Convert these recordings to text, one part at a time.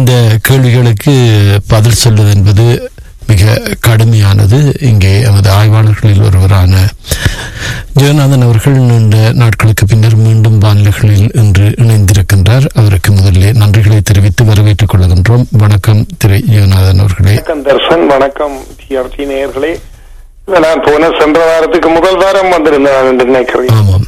இந்த கேள்விகளுக்கு பதில் சொல்வது என்பது மிக கடுமையானது இங்கே எமது ஆய்வாளர்களில் ஒருவரான ஜெகநாதன் அவர்கள் நீண்ட நாட்களுக்கு பின்னர் மீண்டும் வானிலைகளில் இன்று இணைந்திருக்கின்றார் அவருக்கு முதலில் நன்றிகளை தெரிவித்து வரவேற்றுக் கொள்கின்றோம் வணக்கம் திரு ஜெகநாதன் அவர்களே வணக்கம் தர்ஷன் வணக்கம் டிஆர்டி நேயர்களே நான் போன சென்ற வாரத்துக்கு முதல் வாரம் வந்திருந்தேன் நான் என்று நினைக்கிறேன் ஆமாம்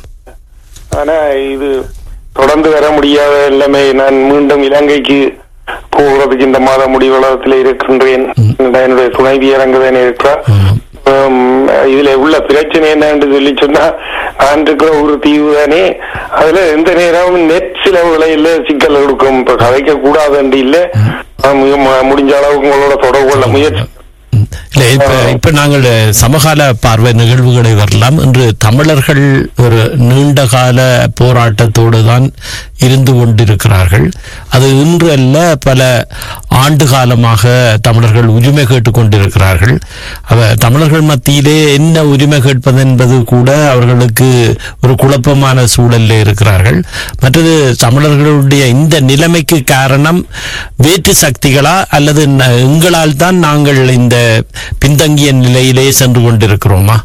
ஆனா இது தொடர்ந்து வர முடியாத எல்லாமே நான் மீண்டும் இலங்கைக்கு போகிறதுக்கு இந்த மாத முடிவளத்தில் இருக்கின்றேன் என்னுடைய துணைவி இறங்குதான் இருக்கிறார் ஆமாம் ஆம், இதுல உள்ள பிரச்சனை என்னன்னு சொல்லி சொன்னா நான் இருக்கிற ஒரு தீவு தானே அதுல எந்த நேரமும் நெட் செலவுகளை இல்ல சிக்கல் கொடுக்கும் இப்ப கதைக்க கூடாதுன்னு இல்ல நான் மு- மு- முடிஞ்ச அளவுக்கு உங்களோட தொடர்பு கொள்ள முயற்சி ம். இல்ல இப்ப இப்ப நாங்கள் சமகால பார்வை நிகழ்வுகளை வரலாம் இன்று தமிழர்கள் ஒரு நீண்ட கால போராட்டத்தோடு தான் இருந்து கொண்டிருக்கிறார்கள் அது இன்று அல்ல பல ஆண்டு காலமாக தமிழர்கள் உரிமை கேட்டுக் கொண்டிருக்கிறார்கள் அவ தமிழர்கள் மத்தியிலே என்ன உரிமை கேட்பது என்பது கூட அவர்களுக்கு ஒரு குழப்பமான சூழலில் இருக்கிறார்கள் மற்றது தமிழர்களுடைய இந்த நிலைமைக்கு காரணம் வேற்று சக்திகளா அல்லது ந- எங்களால் தான் நாங்கள் இந்த பின்தங்கிய நிலையிலே சென்று கொண்டிருக்கிறோமா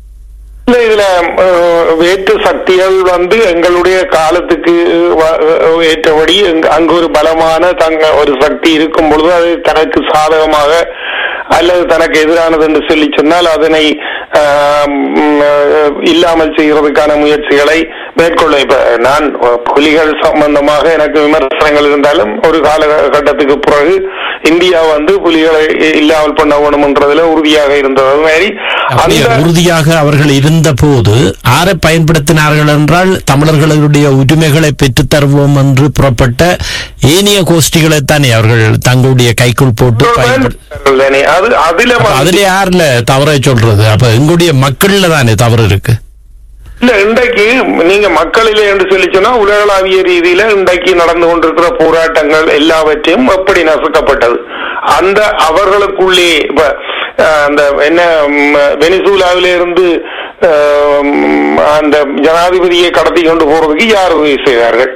இல்ல இதுல அஹ், வேற்று சக்திகள் வந்து எங்களுடைய காலத்துக்கு வ- அஹ், ஏற்றபடி எங்க- அங்கு ஒரு பலமான தங்க ஒரு சக்தி இருக்கும் பொழுது அது தனக்கு சாதகமாக அல்லது தனக்கு எதிரானது என்று சொல்லி சொன்னால் அதனை ஆஹ், ம், அஹ், இல்லாமல் செய்கிறதுக்கான முயற்சிகளை மேற்கொள்ள இப்ப நான் அஹ், புலிகள் சம்பந்தமாக எனக்கு விமர்சனங்கள் இருந்தாலும் ஒரு காலகட்டத்துக்கு பிறகு இந்தியா வந்து புலிகளை இல்லாமல் பண்ண வேணும்ன்றதுல உறுதியாக இருந்தது அது மாதிரி அப்படியே அந்த உறுதியாக அவர்கள் இருந்த போது ஆரை பயன்படுத்தினார்கள் என்றால் தமிழர்களுடைய உரிமைகளை பெற்றுத் தருவோம் என்று புறப்பட்ட ஏனைய கோஷ்டிகளைத்தானே அவர்கள் தங்களுடைய கைக்குள் போட்டு பயன்படுத்த தானே. அது அதுல அப்ப வந்து- அதுல யாருல தவறை சொல்றது அப்ப எங்களுடைய மக்கள்ல தானே தவறு இருக்கு இல்ல இன்றைக்கு நீங்க மக்களிலே என்று சொல்லி சொன்னா உலகளாவிய ரீதியில இன்றைக்கு நடந்து கொண்டிருக்கிற போராட்டங்கள் எல்லாவற்றையும் எப்படி நசுக்கப்பட்டது அந்த அவர்களுக்குள்ளே இப்ப அஹ், அந்த என்ன ம், வெனிசூலாவில இருந்து அஹ், ம், அந்த ஜனாதிபதியை கடத்தி கொண்டு போறதுக்கு யார் உதவி செய்தார்கள்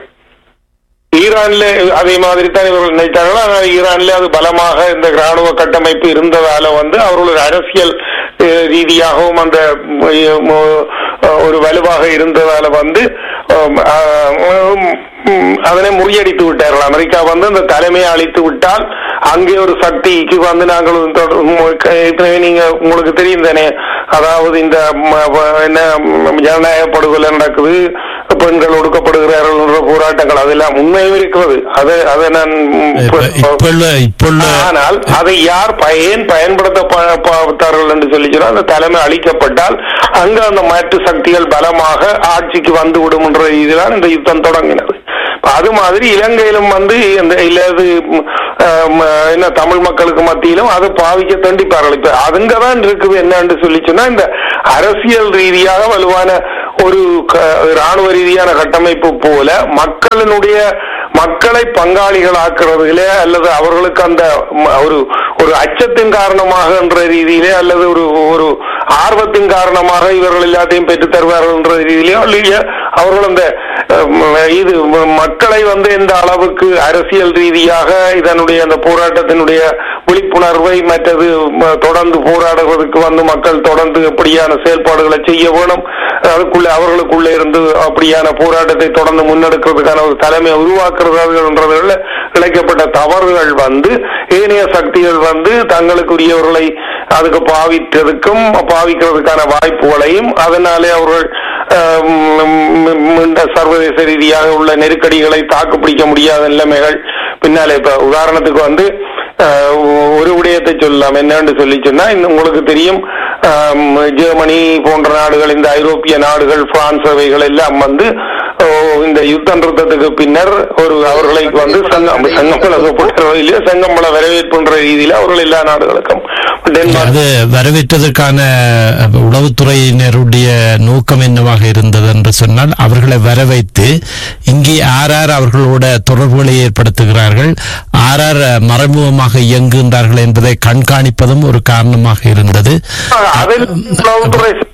ஈரான்ல அதே மாதிரி தான் இவர்கள் நினைத்தார்கள் ஆனால் ஈரான்ல அது பலமாக இந்த ராணுவ கட்டமைப்பு இருந்ததால வந்து அவர்கள் அரசியல் அஹ், ரீதியாகவும் அந்த உம், உம், ஒரு வலுவாக இருந்ததால வந்து உம், அஹ், உம், உம், அதனை முறியடித்து விட்டார்கள் அமெரிக்கா வந்து அந்த தலைமையை அழித்து விட்டால் அங்கே ஒரு சக்திக்கு வந்து நாங்கள் தொட- உம், ஏற்கனவே நீங்க உங்களுக்கு தெரியும் தானே அதாவது இந்த ம- வ- என்ன ம், ஜனநாயக படுகொலை நடக்குது பெண்கள் ஒடுக்கப்படுகிறார்கள் என்ற போராட்டங்கள் அதெல்லாம் உண்மையும் இருக்கிறது அதை அதை நான் ம், இப்ப இப்ப உள்ள- இப்ப உள்ள ஆனால் அதை யார் ப- ஏன் பயன்படுத்த ப- பார்த்தார்கள் என்று சொல்லி சொன்னால் அந்த தலைமை அளிக்கப்பட்டால் அங்கு அந்த மாற்று சக்திகள் பலமாக ஆட்சிக்கு வந்து விடும் என்ற இதுதான் இந்த யுத்தம் தொடங்கினது இப்ப அது மாதிரி இலங்கையிலும் வந்து இந்த இல்லது ம், ஆம், என்ன தமிழ் மக்களுக்கு மத்தியிலும் அதை பாவிக்க தண்டிப்பார்கள் இப்ப அதுங்கதான் இருக்குது என்னன்னு சொல்லி சொன்னா இந்த அரசியல் ரீதியாக வலுவான ஒரு க- ராணுவ ரீதியான கட்டமைப்பு போல மக்களினுடைய மக்களை பங்காளிகளாக்குறதுல அல்லது அவர்களுக்கு அந்த ம- ஒரு ஒரு அச்சத்தின் காரணமாக என்ற ரீதியிலே அல்லது ஒரு ஒரு ஆர்வத்தின் காரணமாக இவர்கள் எல்லாத்தையும் பெற்றுத் தருவார்கள் என்ற ரீதியிலேயோ இல்லையா அவர்கள் அந்த அஹ், இது ம- மக்களை வந்து எந்த அளவுக்கு அரசியல் ரீதியாக இதனுடைய அந்த போராட்டத்தினுடைய விழிப்புணர்வை மற்றது ம- தொடர்ந்து போராடுவதற்கு வந்து மக்கள் தொடர்ந்து எப்படியான செயல்பாடுகளை செய்ய வேணும் அதுக்குள்ள அவர்களுக்குள்ள இருந்து அப்படியான போராட்டத்தை தொடர்ந்து முன்னெடுக்கிறதுக்கான ஒரு தலைமை உருவாக்குறதுன்றதுல இழைக்கப்பட்ட தவறுகள் வந்து ஏனைய சக்திகள் வந்து தங்களுக்குரியவர்களை அதுக்கு பாவித்ததுக்கும் பாவிக்கிறதுக்கான வாய்ப்புகளையும் அதனாலே அவர்கள் ஆஹ், ம், ம், இந்த சர்வதேச ரீதியாக உள்ள நெருக்கடிகளை தாக்குப்பிடிக்க முடியாத நிலைமைகள் பின்னாலே இப்ப உதாரணத்துக்கு வந்து ஆஹ், ஒரு விடயத்தை சொல்லலாம் என்னன்னு சொல்லி சொன்னா இந்த உங்களுக்கு தெரியும் ஆம், ஜெர்மனி போன்ற நாடுகள் இந்த ஐரோப்பிய நாடுகள் பிரான்ஸ் அவைகள் எல்லாம் வந்து ஓ, இந்த யுத்த நிறுத்தத்துக்கு பின்னர் ஒரு அவர்களை வந்து சங்கம் சங்கம்பள இல்லையோ சங்கம்பள வரவேற்புன்ற ரீதியில அவர்கள் எல்லா நாடுகளுக்கும் டென்மார்க் அது வரவேற்றதற்கான அஹ், உளவுத்துறையினருடைய நோக்கம் என்னவாக இருந்தது என்று சொன்னால் அவர்களை வரவைத்து இங்கே ஆர் ஆர் அவர்களோட தொடர்புகளை ஏற்படுத்துகிறார்கள் ஆர் ஆர் மறைமுகமாக இயங்குகின்றார்கள் என்பதை கண்காணிப்பதும் ஒரு காரணமாக இருந்தது அதில் உளவுத்துறை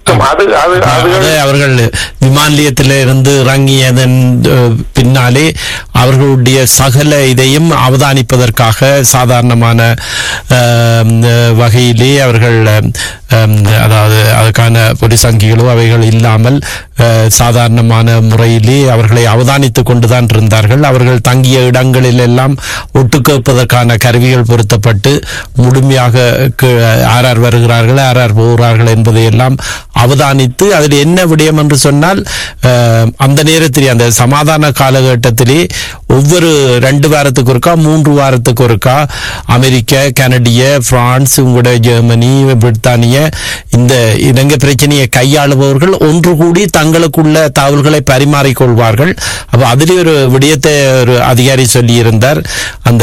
அது அது அது அது அவர்கள் விமான நிலையத்தில் இருந்து இறங்கியதன் அஹ், பின்னாலே அவர்களுடைய சகல இதையும் அவதானிப்பதற்காக சாதாரணமான அஹ், வகையிலே அவர்கள் அஹ், அதாவது அதுக்கான பொடிசங்கிகளோ அவைகள் இல்லாமல் அஹ், சாதாரணமான முறையிலே அவர்களை அவதானித்துக் கொண்டுதான் இருந்தார்கள் அவர்கள் தங்கிய இடங்களில் எல்லாம் ஒட்டு கேட்பதற்கான கருவிகள் பொருத்தப்பட்டு முழுமையாக கு- யார் யார் வருகிறார்கள் யார் யார் போகிறார்கள் என்பதை எல்லாம் அவதானித்து அதில் என்ன விடயம் என்று சொன்னால் அஹ், அந்த நேரத்தில் அந்த சமாதான காலகட்டத்திலே ஒவ்வொரு ரெண்டு வாரத்துக்கு ஒருக்கா மூன்று வாரத்துக்கு ஒருக்கா அமெரிக்க கனடிய பிரான்ஸ் உங்களுடைய ஜெர்மனி பிரித்தானிய இந்த இலங்கை பிரச்சனையை கையாளுபவர்கள் ஒன்று கூடி தங்களுக்குள்ள தகவல்களை பரிமாறிக்கொள்வார்கள் அப்ப அதிலே ஒரு விடயத்தை ஒரு அதிகாரி சொல்லியிருந்தார் அந்த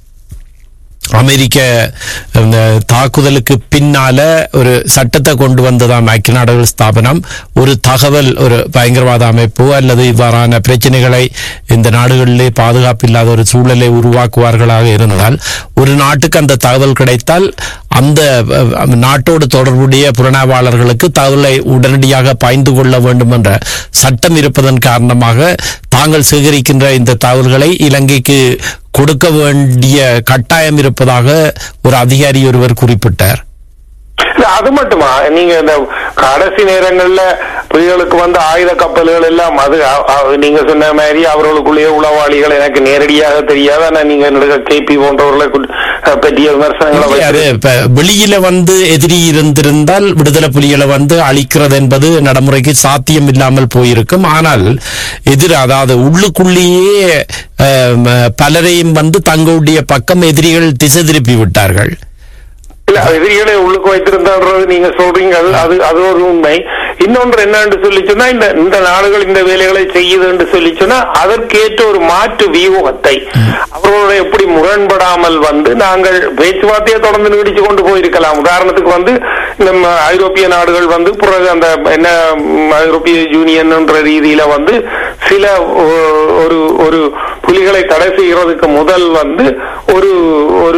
அமெரிக்க இந்த தாக்குதலுக்கு பின்னால ஒரு சட்டத்தை கொண்டு வந்ததாம் ஐக்கிய நாடுகள் ஸ்தாபனம் ஒரு தகவல் ஒரு பயங்கரவாத அமைப்பு அல்லது இவ்வாறான பிரச்சனைகளை இந்த நாடுகளிலே பாதுகாப்பு இல்லாத ஒரு சூழலை உருவாக்குவார்களாக இருந்தால் ஒரு நாட்டுக்கு அந்த தகவல் கிடைத்தால் அந்த அஹ், நாட்டோடு தொடர்புடைய புலனாய்வாளர்களுக்கு தகவலை உடனடியாக பாய்ந்து கொள்ள வேண்டும் என்ற சட்டம் இருப்பதன் காரணமாக தாங்கள் சேகரிக்கின்ற இந்த தகவல்களை இலங்கைக்கு கொடுக்க வேண்டிய கட்டாயம் இருப்பதாக ஒரு அதிகாரி ஒருவர் குறிப்பிட்டார் இல்ல, அது மட்டுமா நீங்க இந்த கடைசி நேரங்கள்ல புலிகளுக்கு வந்து ஆயுத கப்பல்கள் எல்லாம் அது அ- அ- நீங்க சொன்ன மாதிரி அவர்களுக்குள்ளேயே உளவாளிகள் எனக்கு நேரடியாக தெரியாது ஆனா நீங்க கேபி போன்றவர்களை கு- அஹ், பற்றிய விமர்சனங்களை அது வைத்து இப்ப வெளியில வந்து எதிரி இருந்திருந்தால் விடுதலை புலிகளை வந்து அழிக்கிறது என்பது நடைமுறைக்கு சாத்தியம் இல்லாமல் போயிருக்கும் ஆனால் எதிர் அதாவது உள்ளுக்குள்ளேயே அஹ், ம- பலரையும் வந்து தங்களுடைய பக்கம் எதிரிகள் திசை திருப்பி விட்டார்கள் இல்ல எதிரிகளை உள்ளுக்கு வைத்திருந்தான்றது நீங்க சொல்றீங்க அது அது அது ஒரு உண்மை இன்னொன்று என்னன்னு சொல்லி சொன்னா இந்த இந்த நாடுகள் இந்த வேலைகளை செய்யுது என்று சொல்லி சொன்னா அதற்கேற்ற ஒரு மாற்று வியூகத்தை அவர்களோட எப்படி முரண்படாமல் வந்து நாங்கள் பேச்சுவார்த்தையை தொடர்ந்து நீடிச்சு கொண்டு போயிருக்கலாம் உதாரணத்துக்கு வந்து நம்ம ஐரோப்பிய நாடுகள் வந்து பிறகு அந்த என்ன ம், ஐரோப்பிய யூனியன் என்ற ரீதியில வந்து சில ஒ- ஒரு ஒரு புலிகளை தடை செய்யறதுக்கு முதல் வந்து ஒரு ஒரு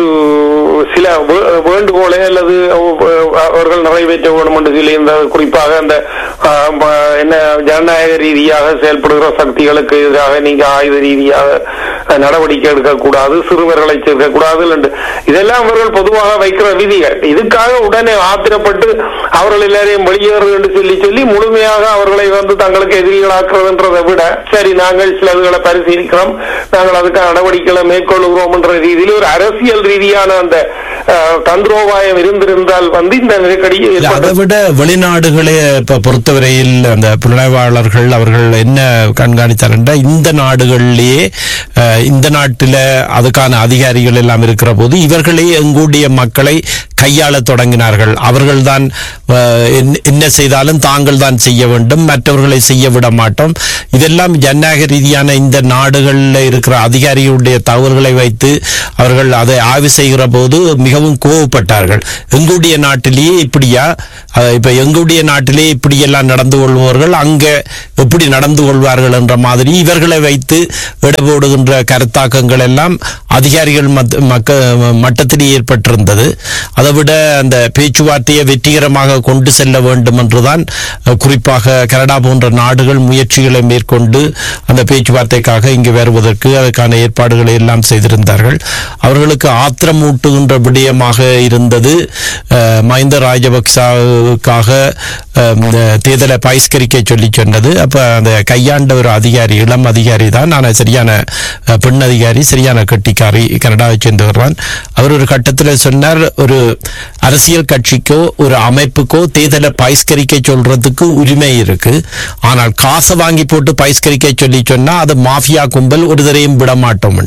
சில வே- வேண்டுகோளை அல்லது அவ- அவர்கள் நிறைவேற்ற வேண்டும் என்று சொல்லி இந்த குறிப்பாக அந்த ஆ, ம- என்ன ஜனநாயக ரீதியாக செயல்படுகிற சக்திகளுக்கு எதிராக நீங்க ஆயுத ரீதியாக அஹ், நடவடிக்கை எடுக்கக்கூடாது சிறுவர்களை சேர்க்கக்கூடாது என்று இதெல்லாம் அவர்கள் பொதுவாக வைக்கிற விதிகள் இதுக்காக உடனே ஆத்திரப்பட்டு அவர்கள் எல்லாரையும் வெளியேறு என்று சொல்லி சொல்லி முழுமையாக அவர்களை வந்து தங்களுக்கு எதிரிகளாக்குறதுன்றதை விட சரி நாங்கள் சிலதுகளை பரிசீலிக்கிறோம் நாங்கள் அதுக்கான நடவடிக்கைகளை மேற்கொள்கிறோம் என்ற ரீதியில் ஒரு அரசியல் ரீதியான அந்த அஹ், தந்திரோபாயம் இருந்திருந்தால் வந்து இந்த நெருக்கடி இல்ல, அதை ஏற்பட்டது. விட வெளிநாடுகளே இப்ப பொறுத்தவரையில் அந்த புலனாய்வாளர்கள் அவர்கள் என்ன கண்காணித்தார் என்றால் இந்த நாடுகளிலேயே அஹ், இந்த நாட்டில அதுக்கான அதிகாரிகள் எல்லாம் இருக்கிற போது இவர்களே எங்கூடிய மக்களை கையாளத் தொடங்கினார்கள் அவர்கள்தான் அஹ், என்ன- என்ன செய்தாலும் தாங்கள் தான் செய்ய வேண்டும் மற்றவர்களை செய்ய விட மாட்டோம் இதெல்லாம் ஜனநாயக ரீதியான இந்த நாடுகளில் இருக்கிற அதிகாரிகளுடைய தகவல்களை வைத்து அவர்கள் அதை ஆய்வு செய்கிற போது மிகவும் கோவப்பட்டார்கள் எங்களுடைய நாட்டிலேயே இப்படியா அஹ், இப்ப எங்களுடைய நாட்டிலே இப்படியெல்லாம் நடந்து கொள்பவர்கள் அங்க எப்படி நடந்து கொள்வார்கள் என்ற மாதிரி இவர்களை வைத்து இடபோடுகின்ற கருத்தாக்கங்கள் எல்லாம் அதிகாரிகள் மத்த- மக்க மட்டத்தில் ஏற்பட்டிருந்தது அதை விட அந்த பேச்சுவார்த்தையை வெற்றிகரமாக கொண்டு செல்ல வேண்டும் என்றுதான் அஹ், குறிப்பாக கனடா போன்ற நாடுகள் முயற்சிகளை மேற்கொண்டு அந்த பேச்சுவார்த்தைக்காக இங்கு வருவதற்கு அதற்கான ஏற்பாடுகளை எல்லாம் செய்திருந்தார்கள் அவர்களுக்கு ஆத்திரமூட்டுகின்ற விடயமாக இருந்தது அஹ், மஹிந்த ராஜபக்சவுக்காக அஹ், இந்த தேர்தலை பகிஷ்கரிக்க சொல்லி சொன்னது அப்ப அந்த கையாண்ட ஒரு அதிகாரி இளம் அதிகாரி தான் ஆனால் சரியான அஹ், பெண் அதிகாரி சரியான கட்டிக்காரி கனடாவை சேர்ந்தவர் தான் அவர் ஒரு கட்டத்தில் சொன்னார் ஒரு அரசியல் கட்சிக்கோ ஒரு அமைப்புக்கோ தேர்தலை பகிஷ்கரிக்க சொல்றதுக்கு உரிமை இருக்கு ஆனால் காசை வாங்கி போட்டு பகிஷ்கரிக்க சொல்லி சொன்னா அது மாஃபியா கும்பல் ஒரு தரையும் விட மாட்டோம்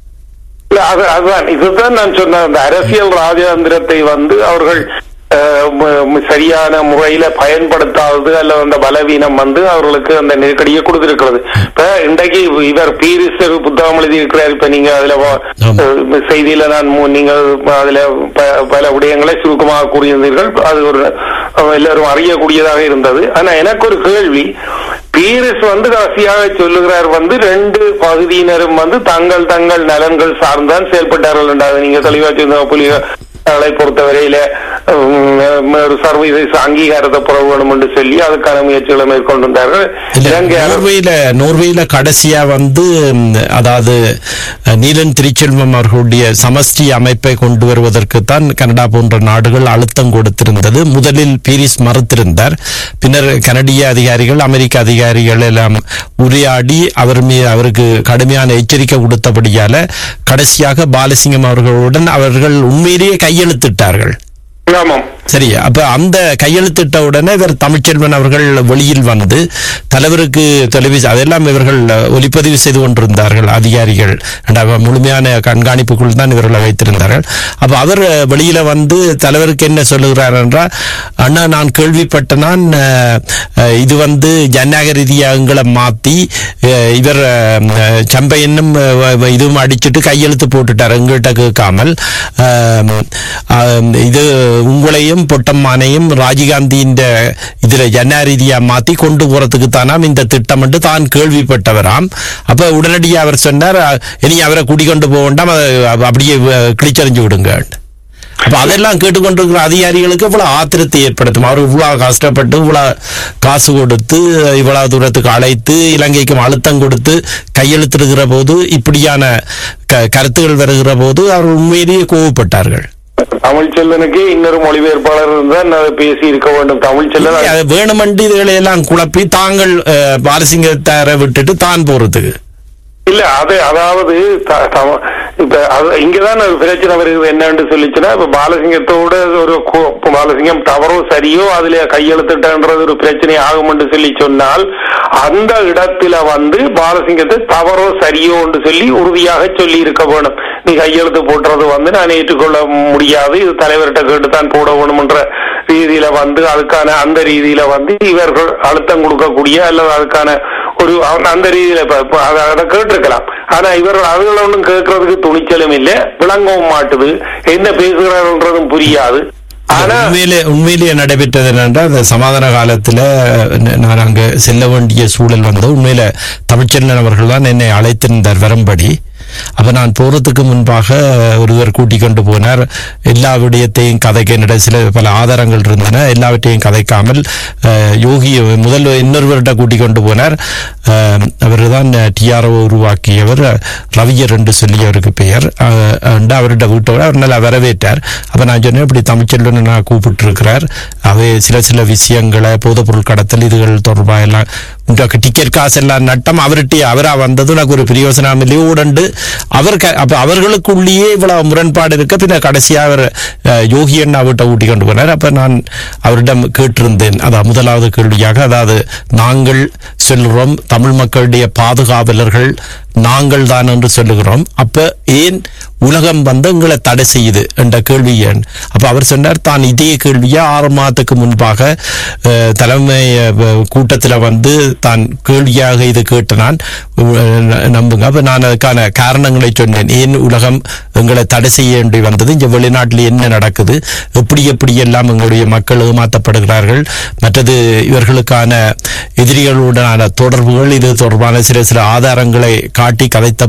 இல்ல, அது அதுதான் இதுதான் நான் சொன்ன அந்த அரசியல் ராஜதந்திரத்தை வந்து அவர்கள் அஹ், ம- ம- சரியான முறையில பயன்படுத்தாதது அல்லது அந்த பலவீனம் வந்து அவர்களுக்கு அந்த நெருக்கடியை கொடுத்திருக்கிறது இப்ப இன்றைக்கு இவர் பீரிஸ் ஒரு புத்தகம் எழுதி இருக்கிறார் இப்ப நீங்க அதுல வா- ஆமா. அஹ், செய்தியில நான் மு- நீங்கள் அதுல ப- பல விடயங்களை சுருக்கமாக கூறியிருந்தீர்கள் அது ஒரு அஹ், எல்லாரும் அறியக்கூடியதாக இருந்தது ஆனா எனக்கு ஒரு கேள்வி பீரிஸ் வந்து கடைசியாக சொல்லுகிறார் வந்து ரெண்டு பகுதியினரும் வந்து தங்கள் தங்கள் நலன்கள் சார்ந்தான் செயல்பட்டார்கள் என்றால் நீங்க தெளிவா சொன்ன புலிகளை பொறுத்தவரையில உம், ஒரு சர்வதேச அங்கீகாரத்தை பெற வேணும் என்று சொல்லி அதுக்கான முயற்சிகளை மேற்கொண்டிருந்தார்கள் இல்ல, இலங்கை அரசு நோர்வேல நோர்வேல கடைசியா வந்து ம், அதாவது அஹ், நீலன் திருச்செல்வம் அவர்களுடைய சமஷ்டி அமைப்பை கொண்டு வருவதற்குத்தான் கனடா போன்ற நாடுகள் அழுத்தம் கொடுத்திருந்தது முதலில் பீரிஸ் மறுத்திருந்தார் பின்னர் கனடிய அதிகாரிகள் அமெரிக்க அதிகாரிகள் எல்லாம் உரையாடி அவர் மீது அவருக்கு கடுமையான எச்சரிக்கை கொடுத்தபடியால கடைசியாக பாலசிங்கம் அவர்களுடன் அவர்கள் உண்மையிலேயே கையெழுத்திட்டார்கள் ஆமாம் சரி அப்ப அந்த கையெழுத்திட்ட உடனே இவர் தமிழ்ச்செல்வன் அவர்கள் வெளியில் வந்து தலைவருக்கு தொலைபேசி அதெல்லாம் இவர்கள் ஒலிப்பதிவு செய்து கொண்டிருந்தார்கள் அதிகாரிகள் ரெண்டாவது முழுமையான கண்காணிப்புக்குள் தான் இவர்களை வைத்திருந்தார்கள் அப்ப அவர் வெளியில வந்து தலைவருக்கு என்ன சொல்லுகிறார் என்றால் அண்ணா நான் கேள்விப்பட்ட நான் அஹ், அஹ், இது வந்து ஜனநாயக ரீதியாக எங்களை மாத்தி அஹ், இவர் அஹ், சம்பையனும் அஹ், இதுவும் அடிச்சுட்டு கையெழுத்து போட்டுட்டார் எங்கள்கிட்ட கேட்காமல் அஹ், அஹ், இது உங்களையும் பொட்டம்மானையும் ராஜீவ்காந்தியின் இதுல ஜன ரீதியா மாத்தி கொண்டு போறதுக்கு தானாம் இந்த திட்டம் என்று தான் கேள்விப்பட்டவராம் அப்ப உடனடியாக அவர் சொன்னார் அஹ், இனி அவரை கூட்டிக்கொண்டு போக வேண்டாம் அதை அப்படியே அஹ், கிழிச்சறிஞ்சு விடுங்க அப்ப அதெல்லாம் கேட்டுக்கொண்டிருக்கிற அதிகாரிகளுக்கு இவ்வளவு ஆத்திரத்தை ஏற்படுத்தும் அவர் இவ்வளவு கஷ்டப்பட்டு இவ்வளவு காசு கொடுத்து இவ்வளவு தூரத்துக்கு அழைத்து இலங்கைக்கும் அழுத்தம் கொடுத்து கையெழுத்திடுகிற போது இப்படியான க- கருத்துகள் வருகிற போது அவர் உண்மையிலேயே கோவப்பட்டார்கள் தமிழ்ச்செல்வனுக்கு இன்னொரு மொழிபெயர்ப்பாளர் இருந்தால் நான் பேசி இருக்க வேண்டும் தமிழ்ச்செல்வன் அது வேணுமென்று இதுகளை எல்லாம் குழப்பி தாங்கள் அஹ், பாலசிங்கத்தாரை விட்டுட்டு தான் போறதுக்கு இல்ல அது அதாவது த- தம- இப்ப அது இங்கதான் ஒரு பிரச்சனை வருது என்னன்னு சொல்லிச்சுன்னா இப்ப பாலசிங்கத்தோட ஒரு கு- இப்ப பாலசிங்கம் தவறோ சரியோ அதுல கையெழுத்துட்டன்றது ஒரு பிரச்சனை ஆகும் என்று சொல்லி சொன்னால் அந்த இடத்துல வந்து பாலசிங்கத்தை தவறோ சரியோ சொல்லி உறுதியாக சொல்லி இருக்க வேணும் நீ கையெழுத்து போட்டுறது வந்து நான் ஏற்றுக்கொள்ள முடியாது இது தலைவர்கிட்ட கேட்டுத்தான் போட வேணும்ன்ற ரீதியில வந்து அதுக்கான அந்த ரீதியில வந்து இவர்கள் அழுத்தம் கொடுக்கக்கூடிய அல்லது அதுக்கான ஒரு அந்த- அந்த ரீதியில இப்ப- இப்ப அத- அதை கேட்டிருக்கலாம் ஆனா இவர்கள் அதுகளை ஒன்றும் கேட்கறதுக்கு துணிச்சலும் இல்லை விளங்கவும் மாட்டுது என்ன பேசுகிறார்கள்ன்றதும் புரியாது ஆனா உண்மையிலே உண்மையிலேயே நடைபெற்றது என்னென்றால் அந்த சமாதான காலத்துல ந- நான் அங்க செல்ல வேண்டிய சூழல் வந்து உண்மையில தமிழ்ச்செல்வன் அவர்கள் தான் என்னை அழைத்திருந்தார் வரும்படி அப்ப நான் போறதுக்கு முன்பாக ஒருவர் கூட்டிக் கொண்டு போனார் எல்லா விடயத்தையும் கதைக்க என்னிடம் சில பல ஆதாரங்கள் இருந்தன எல்லாவற்றையும் கதைக்காமல் அஹ், யோகி முதல் இன்னொருவர்கிட்ட கூட்டிக் கொண்டு போனார் அவர் தான் டிஆர்ஓ உருவாக்கியவர் ரவியர் என்று சொல்லி அவருக்கு பெயர் அஹ், அண்ட் அவர்கிட்ட விட்டவர் அவர் நல்லா வரவேற்றார் அப்ப நான் சொன்னேன் இப்படி தமிழ்ச்செல்வன் நான் கூப்பிட்டு இருக்கிறார் அவை சில சில விஷயங்களை போதைப்பொருள் கடத்தல் இதுகள் தொடர்பாக எல்லாம் உண்டாக்க டிக்கெட் காசு எல்லாம் நட்டம் அவர்கிட்ட அவரா வந்தது எனக்கு ஒரு பிரயோசனம் இல்லையோ உடண்டு அவர் க- அப்ப அவர்களுக்குள்ளேயே இவ்வளவு முரண்பாடு இருக்க பின்ன கடைசியா அவர் அஹ், யோகி அண்ணா வீட்டை ஊட்டி கொண்டு போனார் அப்ப நான் அவரிடம் கேட்டிருந்தேன் அதான் முதலாவது கேள்வியாக அதாவது நாங்கள் சொல்கிறோம் தமிழ் மக்களுடைய பாதுகாவலர்கள் நாங்கள் தான் என்று சொல்லுகிறோம் அப்ப ஏன் உலகம் வந்து எங்களை தடை செய்யுது என்ற கேள்வி ஏன் அப்ப அவர் சொன்னார் தான் இதே கேள்வியை ஆறு மாதத்துக்கு முன்பாக அஹ், தலைமை அஹ், கூட்டத்துல வந்து தான் கேள்வியாக இது கேட்ட நான் அஹ், நம்புங்க அப்ப நான் அதுக்கான காரணங்களை சொன்னேன் ஏன் உலகம் எங்களை தடை செய்ய வேண்டி வந்தது இங்க வெளிநாட்டில் என்ன நடக்குது எப்படி எப்படி எல்லாம் எங்களுடைய மக்கள் ஏமாற்றப்படுகிறார்கள் மற்றது இவர்களுக்கான எதிரிகளுடனான தொடர்புகள் இது தொடர்பான சில சில ஆதாரங்களை காட்டி கதைத்த